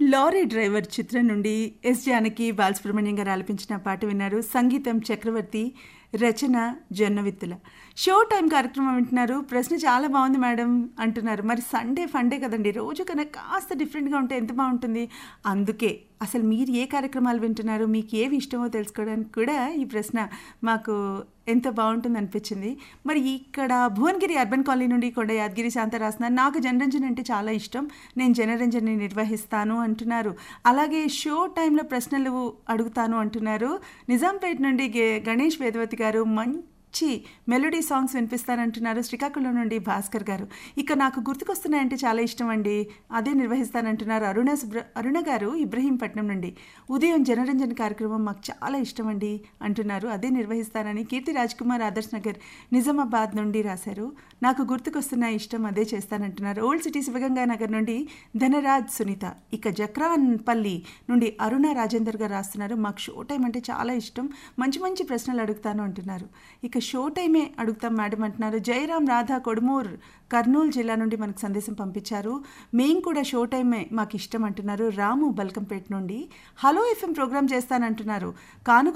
lorry driver చిత్రం నుండి yes Janaki Balasubrahmanyam గారు ఆలపించిన పాట విన్నారు సంగీతం చక్రవర్తి రచన జొన్నవిత్తుల షో టైం కార్యక్రమం వింటున్నారు ప్రశ్న చాలా బాగుంది మేడం అంటున్నారు మరి సండే ఫండే కదండి రోజు కన్నా కాస్త డిఫరెంట్గా ఉంటే ఎంత బాగుంటుంది అందుకే అసలు మీరు ఏ కార్యక్రమాలు వింటున్నారు మీకు ఏవి ఇష్టమో తెలుసుకోవడానికి కూడా ఈ ప్రశ్న మాకు ఎంత బాగుంటుంది అనిపించింది మరి ఇక్కడ భువనగిరి అర్బన్ కాలనీ నుండి కొండ యాదగిరి శాంత రాస్తున్నారు నాకు జనరంజన్ అంటే చాలా ఇష్టం నేను జనరంజన్ని నిర్వహిస్తాను అంటున్నారు అలాగే షో టైంలో ప్రశ్నలు అడుగుతాను అంటున్నారు నిజాంపేట నుండి గే- గణేష్ వేదవతి గారు మంచి మెలోడీ సాంగ్స్ వినిపిస్తానంటున్నారు శ్రీకాకుళం నుండి భాస్కర్ గారు ఇక నాకు గుర్తుకొస్తున్నాయంటే చాలా ఇష్టం అండి అదే నిర్వహిస్తానంటున్నారు అరుణ సుబ్ర అరుణ గారు ఇబ్రహీంపట్నం నుండి ఉదయం జనరంజన్ కార్యక్రమం మాకు చాలా ఇష్టం అండి అంటున్నారు అదే నిర్వహిస్తానని కీర్తి రాజ్ కుమార్ ఆదర్శ్ నగర్ నిజామాబాద్ నుండి రాశారు నాకు గుర్తుకొస్తున్న ఇష్టం అదే చేస్తానంటున్నారు ఓల్డ్ సిటీ శివగంగా నగర్ నుండి ధనరాజ్ సునీత ఇక జక్రాన్పల్లి నుండి అరుణ రాజేందర్ గారు రాస్తున్నారు మాకు షో టైం అంటే చాలా ఇష్టం మంచి మంచి ప్రశ్నలు అడుగుతాను అంటున్నారు ఇక షో టైమే అడుగుతాం మేడం అంటున్నారు జయరాం రాధా కొడుమూర్ కర్నూలు జిల్లా నుండి మనకు సందేశం పంపించారు మేం కూడా షో టైమే మాకు ఇష్టం అంటున్నారు రాము బల్కంపేట నుండి హలో ఎఫ్ఎం ప్రోగ్రామ్ చేస్తానంటున్నారు కానుక